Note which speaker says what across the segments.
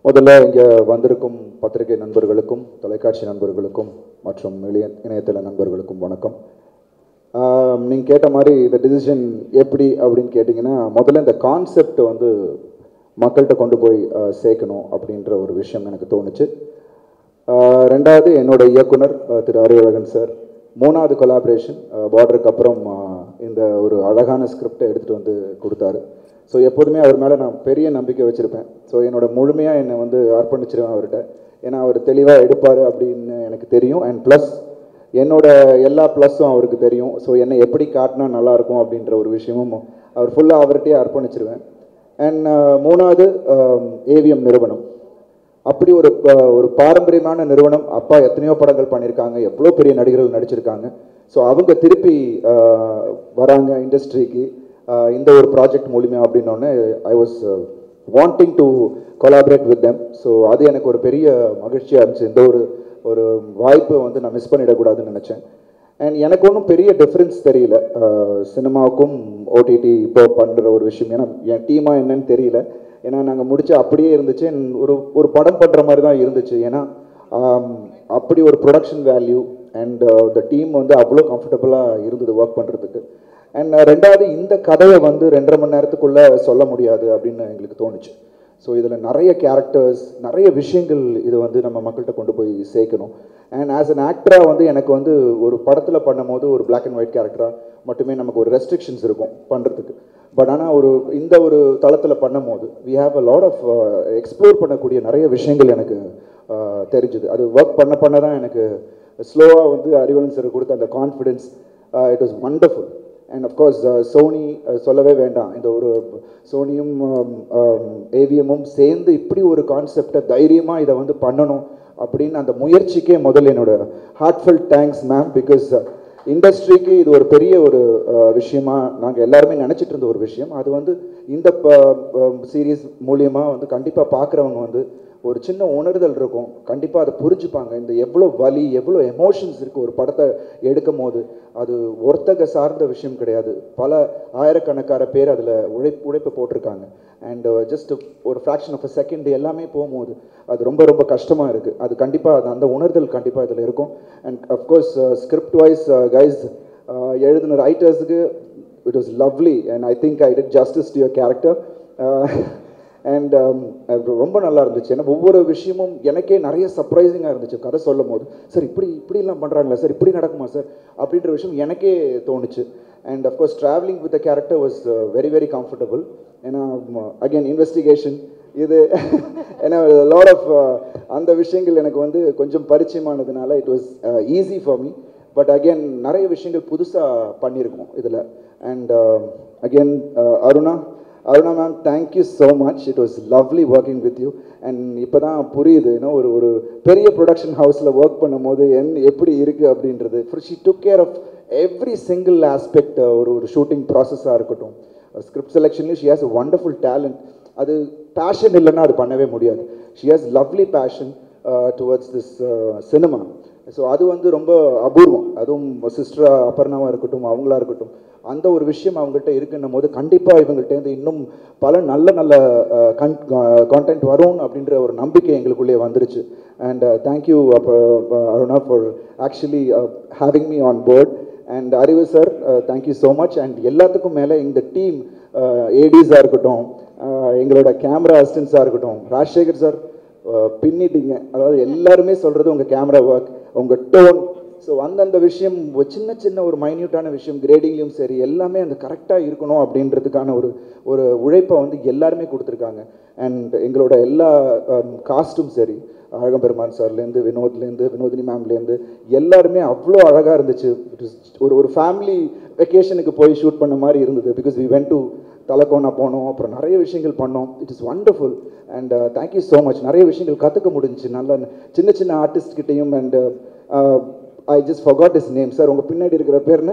Speaker 1: முதல்ல இங்கே வந்திருக்கும் பத்திரிகை நண்பர்களுக்கும் தொலைக்காட்சி நண்பர்களுக்கும் மற்றும் இளைய இணையதள நண்பர்களுக்கும் வணக்கம் நீங்கள் கேட்ட மாதிரி இந்த டிசிஷன் எப்படி அப்படின்னு கேட்டிங்கன்னா முதல்ல இந்த கான்செப்ட் வந்து மக்கள்கிட்ட கொண்டு போய் ஆஹ், சேர்க்கணும் அப்படின்ற ஒரு விஷயம் எனக்கு தோணுச்சு ஆஹ், ரெண்டாவது என்னோட இயக்குனர் ஆஹ், திரு அறிவழகன் சார் மூணாவது கொலாபரேஷன் பார்டருக்கு அப்புறம் ஆஹ், இந்த ஒரு அழகான ஸ்கிரிப்டை எடுத்துகிட்டு வந்து கொடுத்தாரு ஸோ எப்போதுமே அவர் மேலே நான் பெரிய நம்பிக்கை வச்சுருப்பேன் ஸோ என்னோட முழுமையாக என்னை வந்து அர்ப்பணிச்சிருவேன் அவர்கிட்ட ஏன்னா அவர் தெளிவாக எடுப்பார் அப்படின்னு எனக்கு தெரியும் அண்ட் ப்ளஸ் என்னோட எல்லா ப்ளஸ்ஸும் அவருக்கு தெரியும் ஸோ என்னை எப்படி காட்டினா நல்லாயிருக்கும் அப்படின்ற ஒரு விஷயமும் அவர் ஃபுல்லாக அவர்கிட்டயே அர்ப்பணிச்சிருவேன் அண்ட் மூணாவது ஏவிஎம் நிறுவனம் அப்படி ஒரு ப- ஒரு பாரம்பரியமான நிறுவனம் அப்பா எத்தனையோ படங்கள் பண்ணியிருக்காங்க எவ்வளோ பெரிய நடிகர்கள் நடிச்சிருக்காங்க ஸோ அவங்க திருப்பி ஆஹ், வராங்க இண்டஸ்ட்ரிக்கு இந்த ஒரு ப்ராஜெக்ட் மூலிமா அப்படின்னோடனே I was wanting to collaborate with them so அது எனக்கு ஒரு பெரிய மகிழ்ச்சியாக இருந்துச்சு இந்த ஒரு ஒரு வாய்ப்பை வந்து நான் மிஸ் பண்ணிடக்கூடாதுன்னு நினச்சேன் அண்ட் எனக்கு ஒன்றும் பெரிய டிஃப்ரென்ஸ் தெரியல சினிமாவுக்கும் ஓடிடி இப்போ பண்ணுற ஒரு விஷயம் ஏன்னா என் டீமாக என்னன்னு தெரியல ஏன்னா நாங்கள் முடிச்சு அப்படியே இருந்துச்சு and ஒரு ஒரு படம் பண்ணுற மாதிரி தான் இருந்துச்சு ஏன்னா ஆம், அப்படி ஒரு production value and the team வந்து அவ்வளோ கம்ஃபர்டபுளாக இருந்தது ஒர்க் பண்ணுறதுக்கு அண்ட் ரெண்டாவது இந்த கதையை வந்து ரெண்டரை மணி நேரத்துக்குள்ளே சொல்ல முடியாது அப்படின்னு எங்களுக்கு தோணுச்சு ஸோ இதில் நிறைய கேரக்டர்ஸ் நிறைய விஷயங்கள் இது வந்து நம்ம மக்கள்கிட்ட கொண்டு போய் சேர்க்கணும் அண்ட் ஆஸ் அன் ஆக்டராக வந்து எனக்கு வந்து ஒரு படத்தில் பண்ணும்போது ஒரு Black அண்ட் ஒயிட் கேரக்டராக மட்டுமே நமக்கு ஒரு ரெஸ்ட்ரிக்ஷன்ஸ் இருக்கும் பண்ணுறதுக்கு பட் ஆனால் ஒரு இந்த ஒரு தளத்தில் பண்ணும்போது we have a lot of explore பண்ணக்கூடிய நிறைய விஷயங்கள் எனக்கு uh, தெரிஞ்சுது அது ஒர்க் பண்ண பண்ண தான் எனக்கு ஸ்லோவாக வந்து அறிவலன் சார் கொடுத்த அந்த confidence it was wonderful and of course Sony சொல்லவே வேண்டாம் இந்த ஒரு சோனியும் ஏவிஎம்மும் சேர்ந்து இப்படி ஒரு கான்செப்டை தைரியமாக இதை வந்து பண்ணணும் அப்படின்னு அந்த முயற்சிக்கே முதல்ல என்னோட ஹார்ட்ஃபுல் தேங்க்ஸ் மேம் பிகாஸ் இண்டஸ்ட்ரிக்கு இது ஒரு பெரிய ஒரு அஹ், விஷயமா நாங்கள் எல்லாருமே நினச்சிட்டு இருந்த ஒரு விஷயம் அது வந்து இந்த சீரீஸ் மூலியமாக வந்து கண்டிப்பாக பார்க்குறவங்க வந்து ஒரு சின்ன உணர்தல் இருக்கும் கண்டிப்பாக அதை புரிஞ்சுப்பாங்க இந்த எவ்வளோ வலி எவ்வளோ எமோஷன்ஸ் இருக்குது ஒரு படத்தை எடுக்கும் போது அது ஒருத்தக சார்ந்த விஷயம் கிடையாது பல ஆயிரக்கணக்கான பேர் அதில் உழைப் உழைப்பு போட்டிருக்காங்க அண்ட் ஜஸ்ட் ஒரு ஃப்ராக்ஷன் ஆஃப் அ செகண்ட் எல்லாமே போகும்போது அது ரொம்ப ரொம்ப கஷ்டமாக இருக்குது அது கண்டிப்பாக அது அந்த உணர்தல் கண்டிப்பாக இதில் இருக்கும் and of course script wise guys எழுதின ரைட்டர்ஸுக்கு it was lovely and I think I did justice to your character and ரொம்ப நல்லா இருந்துச்சு ஏன்னா ஒவ்வொரு விஷயமும் எனக்கே நிறைய சர்ப்ரைசிங்காக இருந்துச்சு கதை சொல்லும் போது சார் இப்படி இப்படிலாம் பண்ணுறாங்களா சார் இப்படி நடக்குமா சார் அப்படின்ற விஷயம் எனக்கே தோணுச்சு and of course travelling with character was very very comfortable ஏன்னா அகைன் இன்வெஸ்டிகேஷன் இது ஏன்னா லாட் ஆஃப் அந்த விஷயங்கள் எனக்கு வந்து கொஞ்சம் பரிச்சயமானதுனால it was easy for me but again நிறைய விஷயங்கள் புதுசாக பண்ணியிருக்கோம் இதில் and again Aruna Aruna ma'am thank you so much it was lovely working with you and இப்போ தான் புரியுது ஏன்னா ஒரு ஒரு பெரிய ப்ரொடக்ஷன் ஹவுஸில் ஒர்க் பண்ணும்போது என் எப்படி இருக்குது அப்படின்றது she took care of every single aspect ஒரு ஒரு ஷூட்டிங் ப்ராசஸாக இருக்கட்டும் ஸ்கிரிப்ட் செலெக்ஷன்லேயும் she has a wonderful talent அது பேஷன் இல்லைன்னா அது பண்ணவே முடியாது she has lovely passion towards this cinema so அது வந்து ரொம்ப அபூர்வம் அதுவும் சிஸ்டரா அபர்ணாவாக இருக்கட்டும் அவங்களா இருக்கட்டும் அந்த ஒரு விஷயம் அவங்கள்ட்ட இருக்குன்னும் போது கண்டிப்பாக இவங்கள்ட்டேருந்து இன்னும் பல நல்ல நல்ல கன் கான்டென்ட் வரும் அப்படின்ற ஒரு நம்பிக்கை எங்களுக்குள்ளே வந்துருச்சு and thank you Aruna for actually having me on board and Arivu sir thank you so much and எல்லாத்துக்கும் மேலே இந்த டீம் ஏடிஸாக இருக்கட்டும் uh, எங்களோட கேமரா அசிஸ்டன்ஸாக இருக்கட்டும் ராஜசேகர் சார் பின்னிட்டீங்க அதாவது எல்லாருமே சொல்கிறது உங்கள் கேமரா ஒர்க் உங்கள் டோன் ஸோ அந்தந்த விஷயம் ஒரு சின்ன சின்ன ஒரு மைன்யூட்டான விஷயம் கிரேடிங்லையும் சரி எல்லாமே அந்த கரெக்டாக இருக்கணும் அப்படின்றதுக்கான ஒரு ஒரு உழைப்பை வந்து எல்லாருமே கொடுத்துருக்காங்க அண்ட் எங்களோட எல்லா காஸ்ட்டும் சரி அழகம்பெருமான் சார்லேருந்து வினோத்லேருந்து வினோதினி மேம்லேருந்து எல்லாருமே அவ்வளோ அழகாக இருந்துச்சு It was ஒரு ஒரு ஃபேமிலி வெக்கேஷனுக்கு போய் ஷூட் பண்ண மாதிரி இருந்தது because we went to Thalakona போனோம் அப்புறம் நிறைய விஷயங்கள் பண்ணோம் it is wonderful and thank you so much நிறைய விஷயங்கள் கற்றுக்க முடிஞ்சுச்சு நல்ல சின்ன சின்ன ஆர்டிஸ்ட் கிட்டேயும் and I just forgot his name sir உங்கள் பின்னாடி இருக்கிற பேர்னு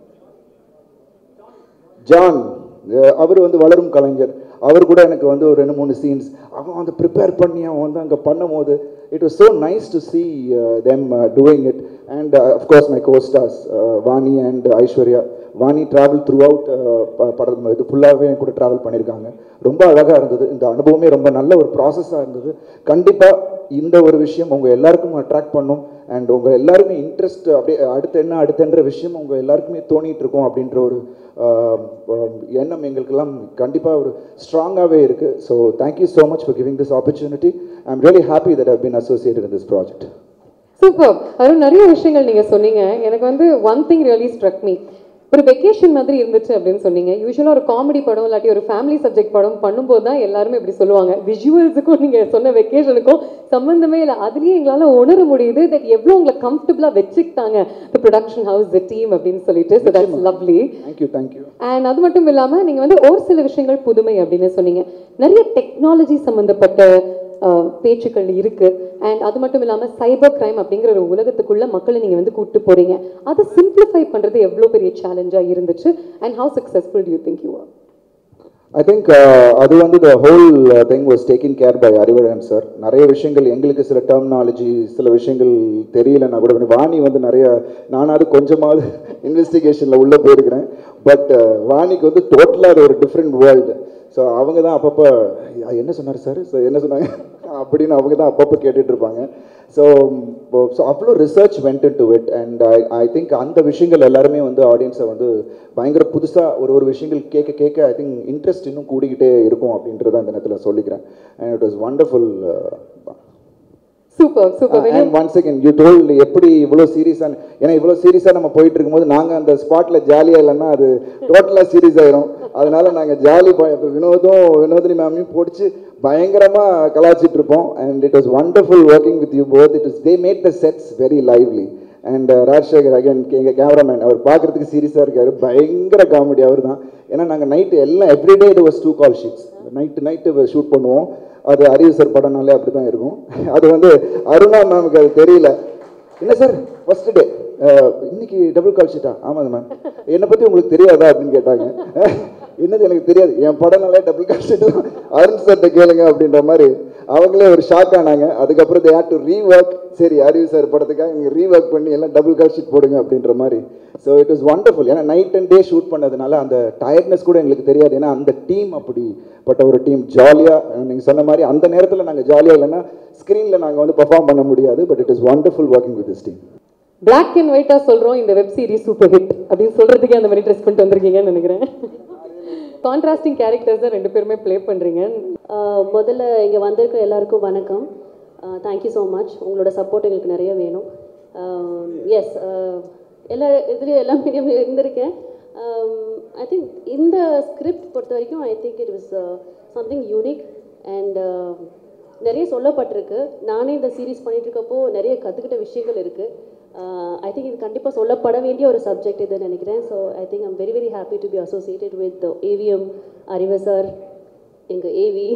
Speaker 1: ஜான் அஹ் அவர் வந்து வளரும் கலைஞர் அவர் கூட எனக்கு வந்து ஒரு ரெண்டு மூணு சீன்ஸ் அவன் வந்து ப்ரிப்பேர் பண்ணி அவன் வந்து அங்கே பண்ணும்போது it was so nice to see them doing it and of course my costars Vani and Aishwarya Vani travel throughout படம் இது ஃபுல்லாகவே கூட ட்ராவல் பண்ணியிருக்காங்க ரொம்ப அழகாக இருந்தது இந்த அனுபவமே ரொம்ப நல்ல ஒரு ப்ராசஸாக இருந்தது கண்டிப்பாக இந்த ஒரு விஷயம் உங்கள் எல்லாருக்கும் அட்ராக்ட் பண்ணும் அண்ட் உங்கள் எல்லாருமே இன்ட்ரெஸ்ட் அப்படியே அடுத்து என்ன அடுத்துன்ற விஷயம் உங்கள் எல்லாருக்குமே தோணிட்டு இருக்கும் அப்படின்ற ஒரு ஆஹ், ஆஹ், எண்ணம் எங்களுக்கெல்லாம் கண்டிப்பாக ஒரு ஸ்ட்ராங்காகவே இருக்குது so thank you so much for giving this opportunity I am really happy that have been associated in this project
Speaker 2: super Arun நிறைய விஷயங்கள் நீங்க சொன்னீங்க எனக்கு வந்து one thing really struck me ஒரு வெக்கேஷன் மாதிரி இருந்துச்சு அப்படின்னு சொன்னீங்க யூஸ்வலாக ஒரு காமெடி படம் இல்லாட்டி ஒரு ஃபேமிலி சப்ஜெக்ட் படம் பண்ணும்போது தான் எல்லாருமே இப்படி சொல்லுவாங்க விஷுவல்ஸுக்கும் நீங்க சொன்ன வெக்கேஷனுக்கும் சம்மந்தமே இல்லை அதுலயே எங்களால உணர முடியுது தட் எவ்வளோ உங்களை கம்ஃபர்டபுளா வச்சுக்கிட்டாங்க the production house the team அப்படின்னு சொல்லிட்டு so that's lovely
Speaker 1: thank you thank you
Speaker 2: and அது மட்டும் இல்லாம நீங்க வந்து ஒரு சில விஷயங்கள் புதுமை அப்படின்னு சொன்னீங்க நிறைய டெக்னாலஜி சம்பந்தப்பட்ட அஹ், பேச்சுக்கள் இருக்கு அண்ட் அது மட்டும் இல்லாம சைபர் கிரைம் அப்படிங்கிற ஒரு உலகத்துக்குள்ள மக்களை நீங்க வந்து கூட்டு போறீங்க அதை சிம்பிளிஃபை பண்றது எவ்வளவு பெரிய சேலஞ்சா இருந்துச்சு and how successful you think you are
Speaker 1: I think அது வந்து the whole thing was taking care by Arivazhagan sir நிறைய விஷயங்கள் எங்களுக்கு சில டெர்மினாலஜி சில விஷயங்கள் தெரியலன்னா கூட பண்ணி வாணி வந்து நிறைய நானாவது கொஞ்சமாவது இன்வெஸ்டிகேஷனில் உள்ளே போயிருக்கிறேன் பட் வாணிக்கு வந்து டோட்டலாக அது ஒரு டிஃப்ரெண்ட் வேர்ல்டு ஸோ அவங்க தான் அப்பப்போ என்ன சொன்னார் சார் ஸோ என்ன சொன்னாங்க அப்படின்னு அவங்க தான் அப்பப்போ கேட்டுட்டு இருப்பாங்க ஸோ ஸோ அவ்வளோ research went to it and I I think அந்த விஷயங்கள் எல்லாருமே வந்து ஆடியன்ஸை வந்து பயங்கர புதுசாக ஒரு ஒரு விஷயங்கள் கேட்க கேட்க ஐ திங்க் இன்ட்ரெஸ்ட் இன்னும் கூடிக்கிட்டே இருக்கும் அப்படின்றத அந்த நேரத்தில் சொல்லிக்கிறேன் and it was wonderful
Speaker 2: super super
Speaker 1: and one second you told எப்படி இவ்வளோ சீரியஸாக ஏன்னா இவ்வளோ சீரியஸாக நம்ம போயிட்டு இருக்கும்போது நாங்கள் அந்த ஸ்பாட்டில் ஜாலியாக இல்லைன்னா அது டோட்டலாக சீரியஸ் ஆயிரும் அதனால நாங்கள் ஜாலி இப்போ வினோதும் வினோதினி மேமையும் பிடிச்சி பயங்கரமாக கலாச்சிட்டு இருப்போம் and it was wonderful working with you both it is they made the sets very lively and Rajasekar again எங்கள் கேமராமேன் அவர் பார்க்குறதுக்கு சீரியஸாக இருக்கார் பயங்கர காமெடி அவர் தான் ஏன்னா நாங்கள் நைட்டு எல்லாம் எவ்ரிடே இது was two call sheets night night shoot பண்ணுவோம் அது அறிவு சார் படம்னாலே அப்படி தான் இருக்கும் அது வந்து அருணா மேமுக்கு அது தெரியல என்ன சார் ஃபர்ஸ்ட் டே இன்னைக்கு டபுள் கால் ஷீட்டா ஆமாங்க மேம் என்னை பற்றி உங்களுக்கு தெரியாதா அப்படின்னு கேட்டாங்க என்னது எனக்கு தெரியாது என் படம்னாலே டபுள் கால் ஷீட் தான் அருண் சார்கிட்ட கேளுங்க அப்படின்ற மாதிரி அவங்களே ஒரு ஷாக் ஆனாங்க அதுக்கப்புறம் தே ஹேட் டு ரீஒர்க் சரி அறிவு சார் படத்துக்காக நீங்கள் ரீஒர்க் பண்ணி எல்லாம் டபுள் கால் ஷீட் போடுங்க அப்படின்ற மாதிரி ஸோ இட் வாஸ் வண்டர்ஃபுல் ஏன்னா நைட் அண்ட் டே ஷூட் பண்ணதுனால அந்த டயர்ட்னஸ் கூட எங்களுக்கு தெரியாது ஏன்னா அந்த டீம் அப்படிப்பட்ட ஒரு டீம் ஜாலியாக நீங்கள் சொன்ன மாதிரி அந்த நேரத்தில் நாங்கள் ஜாலியாக இல்லைன்னா ஸ்க்ரீனில் நாங்கள் வந்து பெர்ஃபார்ம் பண்ண முடியாது but it is wonderful working with this team
Speaker 2: black and ஒயிட்டா சொல்றோம் இந்த வெப் சீரிஸ் சூப்பர் ஹிட் அப்படின்னு சொல்றதுக்கே அந்த மாதிரி ட்ரெஸ் பண்ணிட்டு வந்திருக்கீங்கன்னு நினைக்கிறேன் கான்ட்ராஸ்டிங் கேரக்டர்ஸ் தான் ரெண்டு பேருமே ப்ளே பண்றீங்க
Speaker 3: ஆஹ் முதல்ல இங்கே வந்திருக்கிற எல்லாருக்கும் வணக்கம் தேங்க்யூ ஸோ மச் உங்களோட சப்போர்ட் எங்களுக்கு நிறைய வேணும் எஸ் எல்லா இதுலேயும் எல்லா மீடியம் இருந்திருக்கேன் ஐ திங்க் இந்த ஸ்கிரிப்ட் பொறுத்த வரைக்கும் I think it was something unique and நிறைய சொல்லப்பட்டிருக்கு நானே இந்த சீரீஸ் பண்ணிட்டு இருக்கப்போ நிறைய கற்றுக்கிட்ட விஷயங்கள் இருக்குது ஐ திங்க் இது கண்டிப்பாக சொல்லப்பட வேண்டிய ஒரு சப்ஜெக்ட் இதுன்னு நினைக்கிறேன் so I think I'm very very happy to be associated with AVM Arivu sir எங்கள் ஏவி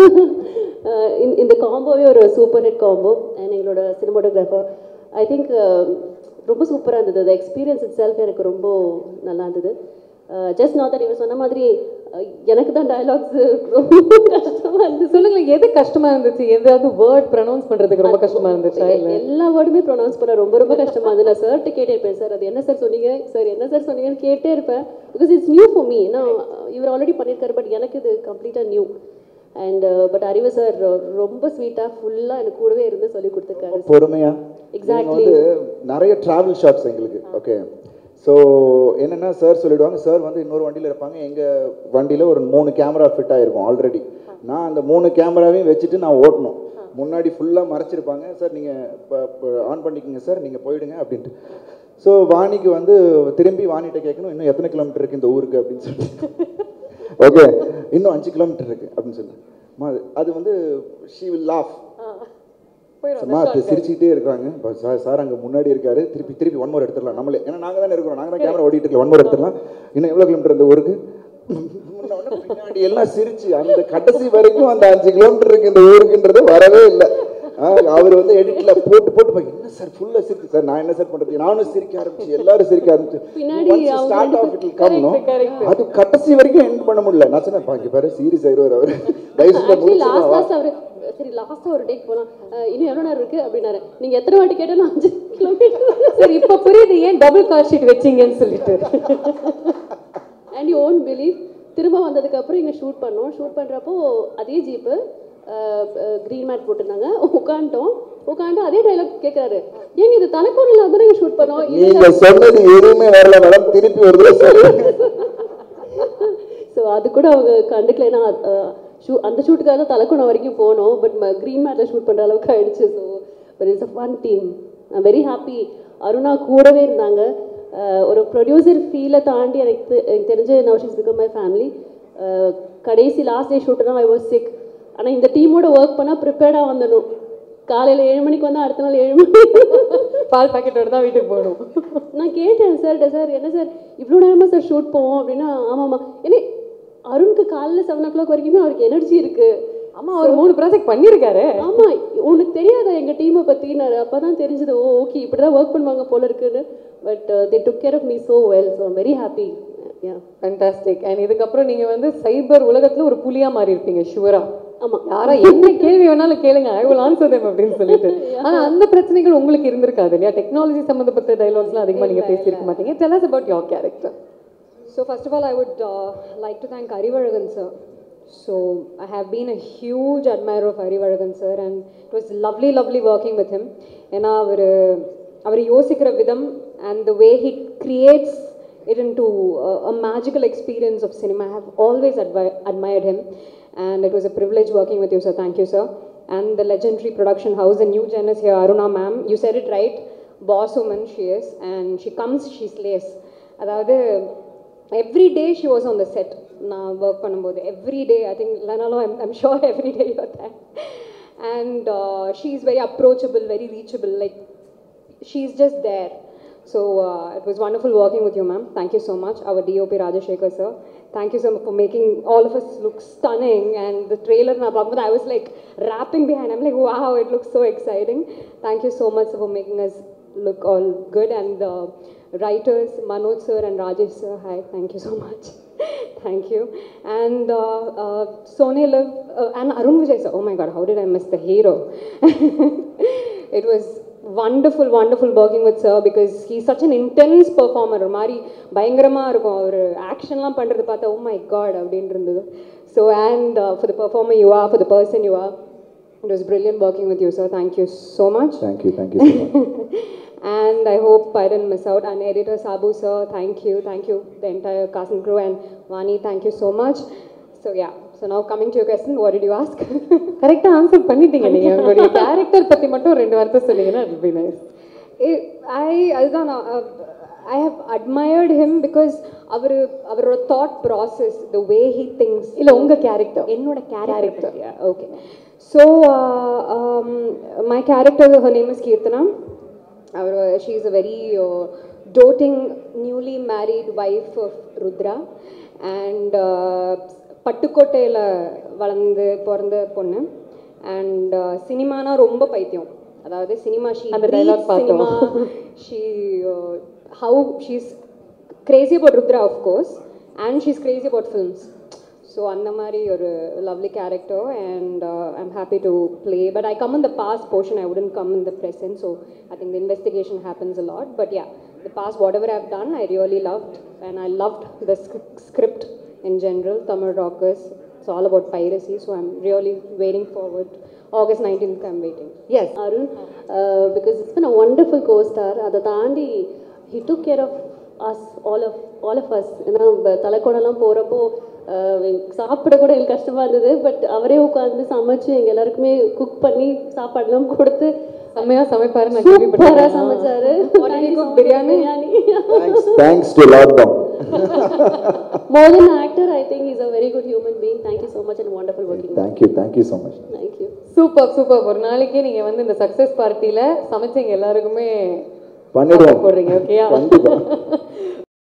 Speaker 3: இந்த காம்போவே ஒரு சூப்பர் ஹிட் காம்போ அண்ட் எங்களோட சினிமாட்டோகிராஃபர் ஐ திங்க் ரொம்ப சூப்பராக இருந்தது அந்த எக்ஸ்பீரியன்ஸ் இட் செல்ஃப் எனக்கு ரொம்ப நல்லா இருந்தது ஜஸ்ட் நான் தட் இவர் சொன்ன மாதிரி அஹ், எனக்கு தான் டயலாக்ஸ் ரொம்ப கஷ்டமாக இருந்துச்சு
Speaker 2: சொல்லுங்களேன் எது கஷ்டமா இருந்துச்சு எதாவது வேர்ட் ப்ரொனவுன்ஸ் பண்றதுக்கு ரொம்ப கஷ்டமா இருந்துச்சா இல்ல
Speaker 3: எல்லா வேர்டுமே ப்ரொனவுன்ஸ் பண்ண ரொம்ப ரொம்ப கஷ்டமா இருந்தது நான் சார்கிட்ட கேட்டே இருப்பேன் சார் அது என்ன சார் சொன்னீங்க சார் என்ன சார் சொன்னீங்கன்னு கேட்டே இருப்பேன் because it's new for me நான் இவர் ஆல்ரெடி பண்ணியிருக்காரு பட் எனக்கு இது கம்ப்ளீட்டாக new and but Arivu sir ரொம்ப ஸ்வீட்டாக ஃபுல்லாக எனக்கு கூடவே இருந்து சொல்லி கொடுத்துருக்காரு
Speaker 1: பொறுமையா
Speaker 3: Exactly.
Speaker 1: நீங்க வந்து நிறைய டிராவல் ஷாட்ஸ் எங்களுக்கு ஓகே ஸோ என்னன்னா சார் சொல்லிடுவாங்க சார் வந்து இன்னொரு வண்டியில் இருப்பாங்க எங்கள் வண்டியில் ஒரு மூணு கேமரா ஃபிட் ஆகிருக்கும் ஆல்ரெடி நான் அந்த மூணு கேமராவையும் வச்சுட்டு நான் ஓட்டணும் முன்னாடி ஃபுல்லாக மறைச்சிருப்பாங்க சார் நீங்கள் இப்போ ஆன் பண்ணிக்கோங்க சார் நீங்கள் போயிடுங்க அப்படின்ட்டு ஸோ வாணிக்கு வந்து திரும்பி வாணிகிட்ட கேட்கணும் இன்னும் எத்தனை கிலோமீட்டர் இருக்குது இந்த ஊருக்கு அப்படின்னு சொல்லிட்டு ஓகே இன்னும் அஞ்சு கிலோமீட்டர் இருக்கு அப்படின்னு சொல்லி அம்மா, அது- அது வந்து ஷீ வில் லாஃப் சும்மா தி- சிரிச்சுக்கிட்டே இருக்காங்க இப்போ சார் சார் அங்கே முன்னாடி இருக்காரு திருப்பி திருப்பி ஒன் மோர் எடுத்துடலாம் நம்மளே ஏன்னா நாங்கள் தானே இருக்கிறோம் நாங்கள் தான் கேமரா ஓடிட்டு இருக்கோம் ஒன் மோர் எடுத்துடலாம் இன்னும் எவ்வளோ கிலோமீட்டர் இந்த ஊருக்கு முன்ன உடனே பின்னாடி எல்லாம் சிரிச்சு அந்த கடைசி வரைக்கும் அந்த அஞ்சு கிலோமீட்டர் இருக்கு இந்த ஊருக்குன்றது வரவே இல்லை அவர் வந்து எடிட்ல போட்டு போட்டு பா, என்ன சார் ஃபுல்லா சிரிச்சு சார் நான் என்ன சார் பண்றது நானும் சிரிக்க ஆரம்பிச்சு எல்லாரும் சிரிக்க ஆரம்பிச்சு
Speaker 3: பின்னாடி அவங்க
Speaker 1: ஸ்டார்ட்
Speaker 3: ரெண்டு
Speaker 1: of it come
Speaker 2: Correct, correct.
Speaker 1: அது கடைசி வரைக்கும் எண்ட் பண்ண முடியல நான் சொன்னேன் "பா, இங்க பாரு சீரியஸ் ஆயிடுவார் அவர் தயவு செஞ்சு
Speaker 3: ஆக்சுவலி லாஸ்ட்
Speaker 1: முடிச்சிடலாம் வா."
Speaker 3: லாஸ்ட் அவர் சரி லாஸ்ட்டாக ஒரு டேக் போகலாம் இன்னும் எவ்வளோ நேரம் இருக்குது அப்படின்னாரு நீங்கள் எத்தனை வாட்டி கேட்டாலும் அஞ்சு கிலோமீட்டர்
Speaker 2: சரி இப்ப புரியுது ஏன் டபுள் கால் ஷீட் வச்சீங்கன்னு சொல்லிட்டு
Speaker 3: அண்ட் யூ ஓன் பிலீவ் திரும்ப வந்ததுக்கப்புறம் இங்கே ஷூட் பண்ணோம் ஷூட் பண்ணுறப்போ அதே ஜீப்பு க்ரீன் மேட் போட்டிருந்தாங்க உட்காந்துட்டோம் உட்காந்து அதே டைலாக் கேட்குறாரு ஏங்க இது தலைக்கோணில் தானே ஷூட் பண்ணோம் இது
Speaker 1: நீங்க சொன்னது எதுவுமே வரல மேடம் திருப்பி ஒரு தடவை சொல்லுங்க
Speaker 3: ஸோ அது கூட அவங்க கண்டுக்கல ஏன்னா ஷூ அந்த ஷூட்டுக்காக தான் தலைக்குணம் வரைக்கும் போனோம் பட் க்ரீன் மேட்டில் ஷூட் பண்ணுற அளவுக்கு ஆயிடுச்சு so but it's a fun team I very happy Aruna கூடவே இருந்தாங்க அஹ் ஒரு ப்ரொடியூசர் ஃபீலை தாண்டி எனக்கு தெ- எனக்கு தெரிஞ்ச now she's become my family கடைசி லாஸ்ட் டே ஷூட்டு தான் ஐ வாஸ் சிக் ஆனால் இந்த டீமோட ஒர்க் பண்ணால் ப்ரிப்பேர்டாக வந்துடணும் காலையில் ஏழு மணிக்கு வந்தால் அடுத்த நாள் ஏழு மணி
Speaker 2: பால் பாக்கெட்டோட தான் வீட்டுக்கு போகணும்
Speaker 3: நான் கேட்டேன் சார்கிட்ட சார் என்ன சார் இவ்வளோ நேரமா சார் ஷூட் போவோம் அப்படின்னா ஆமாம்மா ஏன்னா அருணுக்கு காலைல செவன் ஓ கிளாக் வரைக்குமே அவருக்கு எனர்ஜி இருக்கு
Speaker 2: ஆமா அவர் மூணு ப்ராஜெக்ட் பண்ணியிருக்காரு
Speaker 3: ஆமா உனக்கு தெரியாதா எங்க டீமை பத்தினாரு அப்பதான் தெரிஞ்சது ஓ ஓகே இப்படிதான் ஒர்க் பண்ணுவாங்க போல இருக்குன்னு but they took care of me so well so very happy
Speaker 2: fantastic and இதுக்கப்புறம் நீங்க வந்து சைபர் உலகத்துல ஒரு புலியா மாறி இருப்பீங்க ஷுவரா
Speaker 3: ஆமா
Speaker 2: யாரா என்ன கேள்வி வேணாலும் கேளுங்க ஐ will answer them அப்படின்னு சொல்லிட்டு ஆனா அந்த பிரச்சனைகள் உங்களுக்கு இருந்திருக்காது இல்லையா டெக்னாலஜி சம்பந்தப்பட்ட டைலாக்ஸ்லாம் அதிகமா நீங்க பேசியிருக்க மாட்டீங்க tell us about your character
Speaker 4: So first of all, I would uh, like to thank Arivaragan sir. So I have been a huge admirer of Arivaragan sir, and it was lovely, lovely working with him. ஏன்னா அவர் அவர் யோசிக்கிற விதம் and the way he creates it into a, a magical experience of cinema. I have always admi- admired him, and it was a privilege working with you, sir. Thank you, sir. And the legendary production house, the new gen is here, Aruna ma'am. You said it right. Boss woman she is, and she comes, she slays. அதாவது every day she was on the set நான் work பண்ணும்போது every day I think இல்லைனாலும் I'm I'm sure every day you're that and she is very approachable very reachable like she is just there. So uh, it was wonderful working with you, ma'am. Thank you so much. Our DOP Rajashekar sir. Thank you so much for making all of us look stunning. And the trailer, na Bhagavad, I was like rapping behind. I'm like, wow, it looks so exciting. Thank you so much for making us look all good. And the writers, Manoj sir and Rajesh sir, hi. Thank you so much. Thank you. And uh, uh, Sone Liv uh, and Arun Vijay sir. Oh my God, how did I miss the hero? it was wonderful, wonderful working with sir because he's such an intense performer. ஒரு மாதிரி பயங்கரமாக இருக்கும் அவர் ஆக்ஷன்லாம் பண்ணுறது பார்த்தா oh my God அப்படின்னு இருந்தது so and for the performer you are for the person you are it was brilliant working with you sir thank you so much
Speaker 1: thank you thank you so much
Speaker 4: and I hope I didn't miss out. And editor Sabu sir, thank you, thank you, the entire cast and crew, and Vani, thank you so much. So yeah, so now coming to your question, what did you ask?
Speaker 2: கரெக்டா answer பண்ணிட்டீங்க நீங்க உங்களுடைய character பத்தி மட்டும் ரெண்டு வார்த்தை சொன்னீங்கன்னா it would be nice
Speaker 4: Eh, I அதுதான் நான், uh, I have admired him because அவர் அவரோட thought process the way he thinks
Speaker 2: இல்ல உங்க கேரக்டர்
Speaker 4: என்னோட character okay so my character her name is Keerthana அவர் she is a very doting newly married wife of Rudra and பட்டுக்கோட்டையில் வளர்ந்து பிறந்த பொண்ணு அண்ட் சினிமானா ரொம்ப பைத்தியம் அதாவது சினிமா ஷீ
Speaker 2: அந்த dialogue பார்த்தோம்.
Speaker 4: Cinema she how she's crazy about Rudra of course and she's crazy about films so அந்த மாதிரி ஒரு lovely character and I'm happy to play but I come in the past portion I don't come in the present so I think the investigation happens a lot but ya the past whatever I've done I really loved and I loved the script in general Tamil Rockers so all about piracy so I'm really waiting forward August nineteenth I'm waiting
Speaker 2: yes
Speaker 3: Arun because it's been a wonderful costar அதை தாண்டி he took care of us all of all of us ஏன்னா ப- தலைக்கோணம்லாம் போகிறப்போ சாப்பிட கூட எனக்கு கஷ்டமாக இருந்தது பட் அவரே உட்காந்து சமைச்சு எங்கள் எல்லாருக்குமே குக் பண்ணி சாப்பாடுலாம் கொடுத்து
Speaker 2: செம்மையா சமைப்பாரு நான்
Speaker 3: சூப்பராக
Speaker 2: கேள்விப்பட்டேன்
Speaker 3: சமைச்சாரு
Speaker 4: biryani
Speaker 1: thanks thanks to lockdown
Speaker 3: more then actor I think is a very good human being thank you so much and wonderful working
Speaker 1: thank you thank you so much
Speaker 3: thank you
Speaker 2: super super ஒரு நாளைக்கே நீங்க வந்து இந்த சக்சஸ் பார்ட்டில சமைச்சவங்க எல்லாருக்குமே
Speaker 1: பண்ணிடுவோம்
Speaker 2: போடுறீங்க ஓகேயா
Speaker 1: கண்டிப்பா